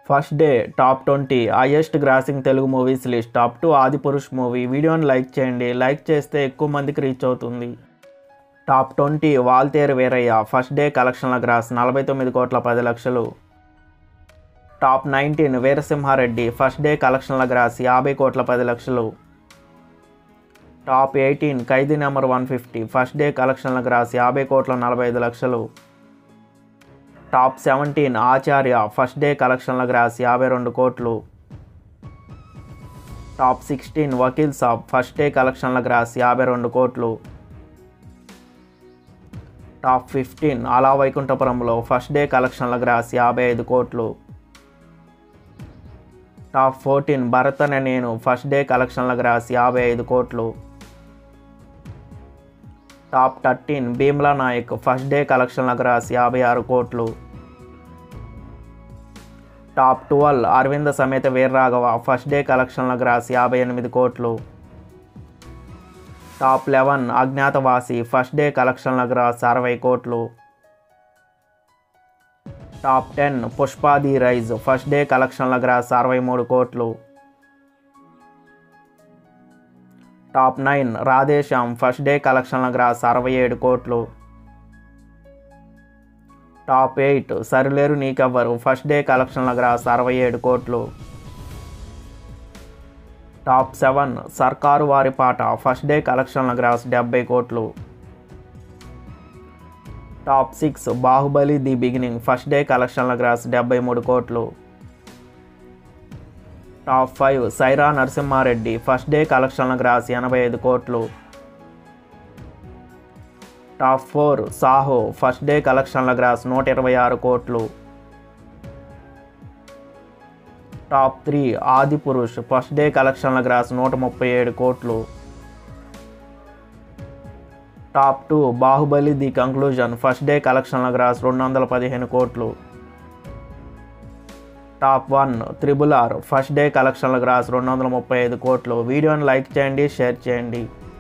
first day top twenty highest grossing Telugu movies list top two Adipurush movie వీడియోని like చేయండి like చేస్తే ఎక్కువ మందికి రీచ్ అవుతుంది top twenty Waltair Veeraiah first day కలెక్షన్ల గ్రాస్ నలభై తొమ్మిది కోట్ల పది లక్షలు top nineteen Veera Simha Reddy first day కలెక్షన్ల గ్రాస్ యాభై కోట్ల పది లక్షలు టాప్ ఎయిటీన్ ఖైదీ number one fifty first day కలెక్షన్ల గ్రాస్ యాభై కోట్ల నలభై ఐదు లక్షలు టాప్ సెవెంటీన్ ఆచార్య ఫస్ట్ డే కలెక్షన్ల గ్రాస్ యాభై రెండు కోట్లు top sixteen Vakeel Saab first day కలెక్షన్ల గ్రాస్ యాభై రెండు కోట్లు top fifteen Ala Vaikunthapurramuloo first day కలెక్షన్ల గ్రాస్ యాభై ఐదు కోట్లు టాప్ ఫోర్టీన్ భరత్ అనే నేను ఫస్ట్ డే కలెక్షన్ల గ్రాస్ యాభై ఐదు కోట్లు top thirteen Bheemla Naik first day కలెక్షన్ల గ్రాస్ యాభై ఆరు కోట్లు టాప్ ట్వెల్వ్ అరవింద సమేత వీర్రాఘవ ఫస్ట్ డే కలెక్షన్ల గ్రాస్ యాభై ఎనిమిది కోట్లు top eleven Agnyaathavaasi first day కలెక్షన్ల గ్రాస్ అరవై కోట్లు top ten పుష్పాది rise first day కలెక్షన్ల గ్రాస్ అరవై మూడు కోట్లు top nine Radhe Shyam first day కలెక్షన్ల గ్రాస్ అరవై ఏడు కోట్లు top eight Sarileru Neekevvaru first day కలెక్షన్ల గ్రాస్ అరవై ఏడు కోట్లు టాప్ సెవెన్ సర్కారు వారి పాట ఫస్ట్ డే కలెక్షన్ల గ్రాస్ డెబ్బై కోట్లు top six Baahubali the beginning first day కలెక్షన్ల గ్రాస్ డెబ్బై మూడు కోట్లు top five Sye Raa Narasimha Reddy first day కలెక్షన్ల గ్రాస్ ఎనభై ఐదు కోట్లు top four Saaho first day కలెక్షన్ల గ్రాస్ నూట ఇరవై ఆరు కోట్లు top three Adipurush first day కలెక్షన్ల గ్రాస్ నూట ముప్పై ఏడు కోట్లు top two Baahubali the conclusion first day కలెక్షన్ల గ్రాస్ రెండు వందల పదిహేను కోట్లు top one triple R first day కలెక్షన్ల గ్రాస్ రెండు వందల ముప్పై ఐదు కోట్లు వీడియోని లైక్ చేయండి షేర్ చేయండి